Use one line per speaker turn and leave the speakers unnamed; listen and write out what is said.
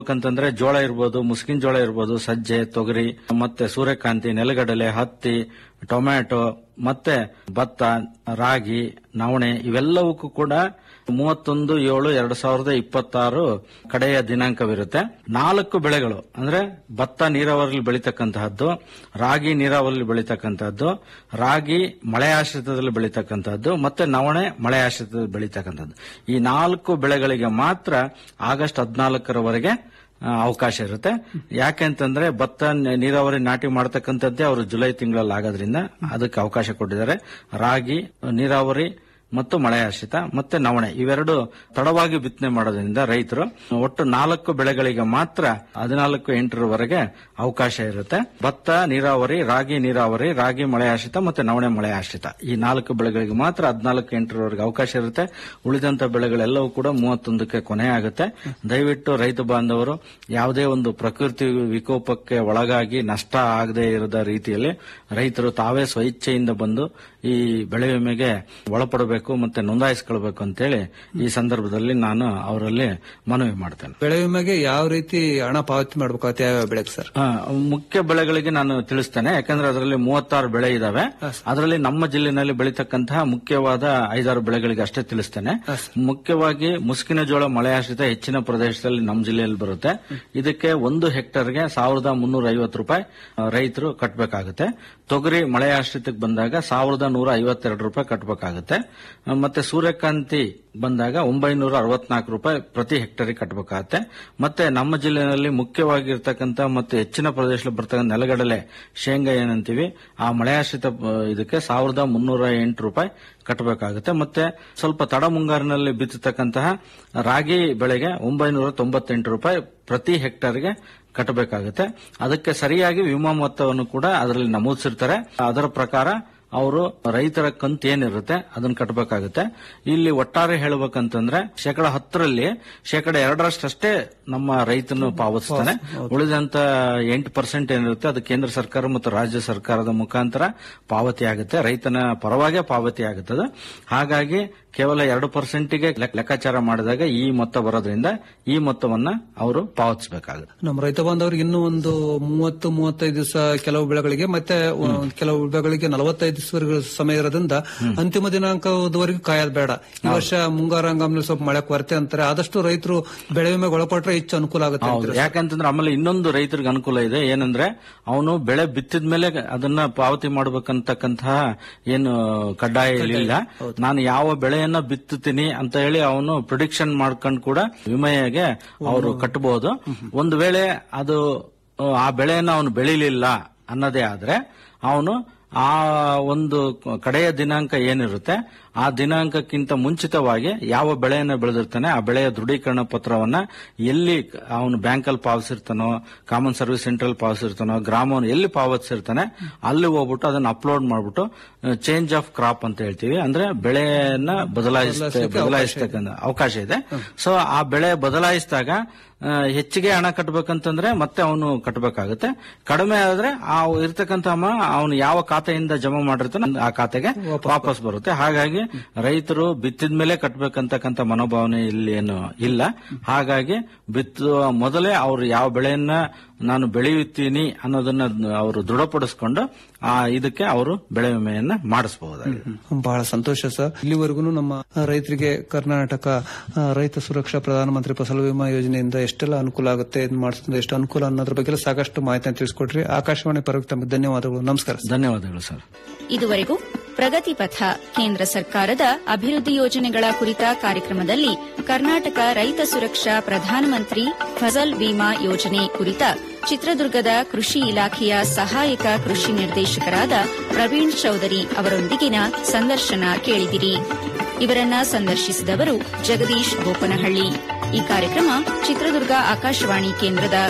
ಅಂತಂದ್ರೆ ಜೋಳ ಇರ್ಬೋದು ಮುಸ್ಕಿನ ಜೋಳ ಇರ್ಬೋದು ಸಜ್ಜೆ ತೊಗರಿ ಮತ್ತೆ ಸೂರ್ಯಕಾಂತಿ ನೆಲಗಡಲೆ ಹತ್ತಿ ಟೊಮ್ಯಾಟೊ ಮತ್ತೆ ಭತ್ತ ರಾಗಿ ನವಣೆ ಇವೆಲ್ಲವಕ್ಕೂ ಕೂಡ ಮೂವತ್ತೊಂದು ಏಳು ಎರಡ್ ಸಾವಿರದ ಇಪ್ಪತ್ತಾರು ಕಡೆಯ ದಿನಾಂಕವಿರುತ್ತೆ ನಾಲ್ಕು ಬೆಳೆಗಳು ಅಂದ್ರೆ ಭತ್ತ ನೀರಾವರಿಯಲ್ಲಿ ಬೆಳೀತಕ್ಕಂತಹದ್ದು ರಾಗಿ ನೀರಾವರಿಯಲ್ಲಿ ಬೆಳೀತಕ್ಕಂತಹದ್ದು ರಾಗಿ ಮಳೆ ಆಶ್ರಿತದಲ್ಲಿ ಬೆಳೀತಕ್ಕಂತಹದ್ದು ಮತ್ತೆ ನವಣೆ ಮಳೆ ಆಶ್ರಿತದಲ್ಲಿ ಬೆಳೀತಕ್ಕಂಥದ್ದು ಈ ನಾಲ್ಕು ಬೆಳೆಗಳಿಗೆ ಮಾತ್ರ ಆಗಸ್ಟ್ ಹದಿನಾಲ್ಕರವರೆಗೆ ಆ, ಅವಕಾಶ ಇರುತ್ತೆ ಯಾಕೆಂತಂದ್ರೆ ಭತ್ತ ನ- ನೀರಾವರಿ ನಾಟಿ ಮಾಡತಕ್ಕಂಥದ್ದೇ ಅವರು ಜುಲೈ ತಿಂಗಳಲ್ಲಿ ಆಗೋದ್ರಿಂದ ಅದಕ್ಕೆ ಅವಕಾಶ ಕೊಟ್ಟಿದ್ದಾರೆ ರಾಗಿ ನೀರಾವರಿ ಮತ್ತು ಮಳೆ ಆಶ್ರಿತ ಮತ್ತೆ ನವಣೆ ಇವೆರಡು ತಡವಾಗಿ ಬಿತ್ತನೆ ಮಾಡೋದ್ರಿಂದ ರೈತರು ಒಟ್ಟು ನಾಲ್ಕು ಬೆಳೆಗಳಿಗೆ ಮಾತ್ರ ಹದಿನಾಲ್ಕು ಎಂಟರವರೆಗೆ ಅವಕಾಶ ಇರುತ್ತೆ ಭತ್ತ ನೀರಾವರಿ ರಾಗಿ ನೀರಾವರಿ ರಾಗಿ ಮಳೆ ಆಶ್ರಿತ ಮತ್ತೆ ನವಣೆ ಮಳೆ ಆಶ್ರಿತ ಈ ನಾಲ್ಕು ಬೆಳೆಗಳಿಗೆ ಮಾತ್ರ ಹದಿನಾಲ್ಕು ಎಂಟರವರೆಗೆ ಅವಕಾಶ ಇರುತ್ತೆ ಉಳಿದಂತ ಬೆಳೆಗಳೆಲ್ಲವೂ ಕೂಡ ಮೂವತ್ತೊಂದಕ್ಕೆ ಕೊನೆ ಆಗುತ್ತೆ ದಯವಿಟ್ಟು ರೈತ ಬಾಂಧವರು ಯಾವುದೇ ಒಂದು ಪ್ರಕೃತಿ ವಿಕೋಪಕ್ಕೆ ಒಳಗಾಗಿ ನಷ್ಟ ಆಗದೆ ಇರದ ರೀತಿಯಲ್ಲಿ ರೈತರು ತಾವೇ ಸ್ವಇಚ್ಛೆಯಿಂದ ಬಂದು ಈ ಬೆಳೆ ವಿಮೆಗೆ ಒಳಪಡಬೇಕು ಮತ್ತೆ ನೋಂದಾಯಿಸಿಕೊಳ್ಬೇಕು ಅಂತೇಳಿ ಈ ಸಂದರ್ಭದಲ್ಲಿ ನಾನು ಅವರಲ್ಲಿ ಮನವಿ ಮಾಡ್ತೇನೆ
ಬೆಳೆ ವಿಮೆಗೆ ಯಾವ ರೀತಿ ಹಣ ಪಾವತಿ ಮಾಡ್ಬೇಕಾಗುತ್ತೆ ಯಾವ ಬೆಳೆಗೆ ಸರ್
ಆ, ಮುಖ್ಯ ಬೆಳೆಗಳಿಗೆ ನಾನು ತಿಳಿಸ್ತೇನೆ ಯಾಕಂದ್ರೆ ಅದರಲ್ಲಿ ಮೂವತ್ತಾರು ಬೆಳೆ ಇದಾವೆ ಅದರಲ್ಲಿ ನಮ್ಮ ಜಿಲ್ಲೆನಲ್ಲಿ ಬೆಳೀತಕ್ಕಂತಹ ಮುಖ್ಯವಾದ ಐದಾರು ಬೆಳೆಗಳಿಗೆ ಅಷ್ಟೇ ತಿಳಿಸ್ತೇನೆ ಮುಖ್ಯವಾಗಿ ಮುಸ್ಕಿನ ಜೋಳ ಮಳೆ ಆಶ್ರಿತ ಹೆಚ್ಚಿನ ಪ್ರದೇಶದಲ್ಲಿ ನಮ್ಮ ಜಿಲ್ಲೆಯಲ್ಲಿ ಬರುತ್ತೆ ಇದಕ್ಕೆ ಒಂದು ಹೆಕ್ಟರ್ಗೆ ಸಾವಿರದ ಮುನ್ನೂರ ಐವತ್ತು ರೂಪಾಯಿ ಆ, ರೈತರು ಕಟ್ಟಬೇಕಾಗುತ್ತೆ ತೊಗರಿ ಮಳೆ ಆಶ್ರಿತಕ್ಕೆ ಬಂದಾಗ ಸಾವಿರದ ನೂರ ಐವತ್ತೆರಡು ರೂಪಾಯಿ ಕಟ್ಟಬೇಕಾಗುತ್ತೆ ಆ, ಮತ್ತೆ ಸೂರ್ಯಕಾಂತಿ ಬಂದಾಗ ಒಂಬೈನೂರ ಅರವತ್ನಾಲ್ಕು ರೂಪಾಯಿ ಪ್ರತಿ ಹೆಕ್ಟರಿಗೆ ಕಟ್ಟಬೇಕಾಗತ್ತೆ ಮತ್ತೆ ನಮ್ಮ ಜಿಲ್ಲೆಯಲ್ಲಿ ಮುಖ್ಯವಾಗಿರ್ತಕ್ಕಂಥ ಮತ್ತು ಹೆಚ್ಚಿನ ಪ್ರದೇಶದಲ್ಲಿ ಬರ್ತಕ್ಕಂಥ ನೆಲಗಡಲೆ ಶೇಂಗಾ ಏನಂತೀವಿ ಆ ಮಳೆಯಾಶ್ರಿತ ಆ, ಇದಕ್ಕೆ ಸಾವಿರದ ಮುನ್ನೂರ ಎಂಟು ರೂಪಾಯಿ ಕಟ್ಟಬೇಕಾಗುತ್ತೆ ಮತ್ತೆ ಸ್ವಲ್ಪ ತಡ ಮುಂಗಾರಿನಲ್ಲಿ ಬಿತ್ತತಕ್ಕಂತಹ ರಾಗಿ ಬೆಳೆಗೆ ಒಂಬೈನೂರ ತೊಂಬತ್ತೆಂಟು ರೂಪಾಯಿ ಪ್ರತಿ ಹೆಕ್ಟರ್ಗೆ ಕಟ್ಟಬೇಕಾಗುತ್ತೆ ಅದಕ್ಕೆ ಸರಿಯಾಗಿ ವಿಮಾ ಮೊತ್ತವನ್ನು ಕೂಡ ಅದರಲ್ಲಿ ನಮೂದಿಸಿರ್ತಾರೆ ಅದರ ಪ್ರಕಾರ ಅವರು ರೈತರ ಕಂತು ಏನಿರುತ್ತೆ ಅದನ್ನ ಕಟ್ಟಬೇಕಾಗುತ್ತೆ ಇಲ್ಲಿ ಒಟ್ಟಾರೆ ಹೇಳಬೇಕಂತಂದ್ರೆ ಶೇಕಡ ಹತ್ತರಲ್ಲಿ ಶೇಕಡ ಎರಡರಷ್ಟೇ ನಮ್ಮ ರೈತನು ಪಾವತಿಸ್ತಾನೆ ಉಳಿದಂತ ಎಂಟು ಪರ್ಸೆಂಟ್ ಏನಿರುತ್ತೆ ಅದು ಕೇಂದ್ರ ಸರ್ಕಾರ ಮತ್ತು ರಾಜ್ಯ ಸರ್ಕಾರದ ಮುಖಾಂತರ ಪಾವತಿ ಆಗುತ್ತೆ ರೈತನ ಪರವಾಗೇ ಪಾವತಿ ಆಗುತ್ತದೆ ಹಾಗಾಗಿ ಕೇವಲ ಎರಡು ಪರ್ಸೆಂಟ್ಗೆ ಲೆಕ್ಕಾಚಾರ ಮಾಡಿದಾಗ ಈ ಮೊತ್ತ ಬರೋದ್ರಿಂದ ಈ ಮೊತ್ತವನ್ನ ಅವರು ಪಾವತಿಸಬೇಕಾಗುತ್ತೆ
ನಮ್ಮ ರೈತ ಬಾಂಧವರಿಗೆ ಇನ್ನೂ ಒಂದು ಮೂವತ್ತು ಮೂವತ್ತೈದು ದಿವಸ ಕೆಲವು ಬೆಳೆಗಳಿಗೆ ಮತ್ತೆ ಒಂದ್ ಕೆಲವು ಬೆಳೆಗಳಿಗೆ ನಲವತ್ತೈದು ದಿವಸವರೆಗೂ ಸಮಯ ಇರೋದ್ರಿಂದ ಅಂತಿಮ ದಿನಾಂಕದವರೆಗೂ ಕಾಯೋದು ಬೇಡ ಈ ವರ್ಷ ಮುಂಗಾರು ಹಂಗಾಮಿನಲ್ಲಿ ಸ್ವಲ್ಪ ಮಳೆ ಕೊರತೆ ಅಂತಾರೆ ಆದಷ್ಟು ರೈತರು ಬೆಳೆ ವಿಮೆಗೆ ಒಳಪಟ್ರೆ ಹೆಚ್ಚು ಅನುಕೂಲ ಆಗುತ್ತೆ
ಹೌದು
ಅಂತೀರಾ?
ಯಾಕಂತಂದ್ರೆ ಆಮೇಲೆ ಇನ್ನೊಂದು ರೈತರಿಗೆ ಅನುಕೂಲ ಇದೆ ಏನಂದ್ರೆ ಅವನು ಬೆಳೆ ಬಿತ್ತಿದ ಮೇಲೆ ಅದನ್ನ ಪಾವತಿ ಮಾಡಬೇಕಂತಕ್ಕಂತಹ ಏನು ಕಡ್ಡಾಯ ಇಲ್ಲ ನಾನು ಯಾವ ಬೆಳೆಯನ್ನ ಬಿತ್ತುತ್ತೀನಿ ಅಂತ ಹೇಳಿ ಅವನು ಪ್ರಿಡಿಕ್ಷನ್ ಮಾಡ್ಕೊಂಡು ಕೂಡ ವಿಮೆಗೆ ಅವರು ಕಟ್ಟಬಹುದು ಒಂದು ವೇಳೆ ಅದು ಆ, ಆ ಬೆಳೆಯನ್ನ ಅವನು ಬೆಳಿಲಿಲ್ಲ ಅನ್ನೋದೇ ಆದ್ರೆ ಅವನು ಆ ಒಂದು ಕಡೆಯ ದಿನಾಂಕ ಏನಿರುತ್ತೆ ಆ ದಿನಾಂಕಕ್ಕಿಂತ ಮುಂಚಿತವಾಗಿ ಯಾವ ಬೆಳೆಯನ್ನು ಬೆಳೆದಿರ್ತಾನೆ ಆ ಬೆಳೆಯ ದೃಢೀಕರಣ ಪತ್ರವನ್ನ ಎಲ್ಲಿ ಅವನು ಬ್ಯಾಂಕಲ್ಲಿ ಪಾವತಿಸಿರ್ತಾನೋ ಕಾಮನ್ ಸರ್ವಿಸ್ ಸೆಂಟ್ರಲ್ ಪಾವತಿಸಿರ್ತಾನೋ ಗ್ರಾಮವನ್ನು ಎಲ್ಲಿ ಪಾವತಿಸಿರ್ತಾನೆ ಅಲ್ಲಿ ಹೋಗ್ಬಿಟ್ಟು ಅದನ್ನ ಅಪ್ಲೋಡ್ ಮಾಡ್ಬಿಟ್ಟು ಚೇಂಜ್ ಆಫ್ ಕ್ರಾಪ್ ಅಂತ ಹೇಳ್ತೀವಿ ಅಂದ್ರೆ ಬೆಳೆಯನ್ನ ಬದಲಾಯಿಸ ಬದಲಾಯಿಸ್ತಕ್ಕಂಥ ಅವಕಾಶ ಇದೆ ಸೊ ಆ ಬೆಳೆ ಬದಲಾಯಿಸಿದಾಗ ಆ, ಹೆಚ್ಚಿಗೆ ಹಣ ಕಟ್ಟಬೇಕಂತಂದ್ರೆ ಮತ್ತೆ ಅವನು ಕಟ್ಟಬೇಕಾಗುತ್ತೆ ಕಡಿಮೆ ಆದ್ರೆ ಆ ಇರ್ತಕ್ಕಂಥ ಹಣ ಅವನು ಯಾವ ಖಾತೆಯಿಂದ ಜಮಾ ಮಾಡಿರ್ತಾನೆ ಆ ಖಾತೆಗೆ ವಾಪಸ್ ಬರುತ್ತೆ ಹಾಗಾಗಿ ರೈತರು ಬಿತ್ತಿದ ಮೇಲೆ ಕಟ್ಟಬೇಕಂತಕ್ಕಂಥ ಮನೋಭಾವನೆ ಇಲ್ಲಿ ಏನು ಇಲ್ಲ ಹಾಗಾಗಿ ಬಿತ್ತುವ ಮೊದಲೇ ಅವರು ಯಾವ ಬೆಳೆಯನ್ನ ನಾನು ಬೆಳೆಯುತ್ತೀನಿ ಅನ್ನೋದನ್ನ ಅವರು ದೃಢಪಡಿಸ್ಕೊಂಡು ಆ ಇದಕ್ಕೆ ಅವರು ಬೆಳೆ ವಿಮೆಯನ್ನ ಮಾಡಿಸಬಹುದಾಗಿದೆ
ಬಹಳ ಸಂತೋಷ ಸರ್ ಇಲ್ಲಿವರೆಗೂ ನಮ್ಮ ರೈತರಿಗೆ ಕರ್ನಾಟಕ ಆ, ರೈತ ಸುರಕ್ಷಾ ಪ್ರಧಾನಮಂತ್ರಿ ಫಸಲ್ ವಿಮಾ ಯೋಜನೆಯಿಂದ ಎಷ್ಟೆಲ್ಲ ಅನುಕೂಲ ಆಗುತ್ತೆ ಇದು ಮಾಡಿಸೋದು ಎಷ್ಟು ಅನುಕೂಲ ಅನ್ನೋದ್ರ ಬಗ್ಗೆ ಸಾಕಷ್ಟು ಮಾಹಿತಿಯನ್ನು ತಿಳಿಸ್ಕೊಟ್ರಿ ಆಕಾಶವಾಣಿ ಪರವಾಗಿ ತಮಗೆ ಧನ್ಯವಾದಗಳು ನಮಸ್ಕಾರ ಸರ್.
ಧನ್ಯವಾದಗಳು ಸರ್
ಇದುವರೆಗೂ ಪ್ರಗತಿ ಪಥ ಕೇಂದ್ರ ಸರ್ಕಾರದ ಅಭಿವೃದ್ಧಿ ಯೋಜನೆಗಳ ಕುರಿತ ಕಾರ್ಯಕ್ರಮದಲ್ಲಿ ಕರ್ನಾಟಕ ರೈತ ಸುರಕ್ಷಾ ಪ್ರಧಾನಮಂತ್ರಿ ಫಸಲ್ ಬಿಮಾ ಯೋಜನೆ ಕುರಿತ ಚಿತ್ರದುರ್ಗದ ಕೃಷಿ ಇಲಾಖೆಯ ಸಹಾಯಕ ಕೃಷಿ ನಿರ್ದೇಶಕರಾದ ಪ್ರವೀಣ್ ಚೌಧರಿ ಅವರೊಂದಿಗಿನ ಸಂದರ್ಶನ ಕೇಳಿದಿರಿ ಇವರನ್ನ ಸಂದರ್ಶಿಸಿದವರು ಜಗದೀಶ್ ಗೋಪನಹಳ್ಳಿ ಈ ಕಾರ್ಯಕ್ರಮ ಚಿತ್ರದುರ್ಗ ಆಕಾಶವಾಣಿ ಕೇಂದ್ರದ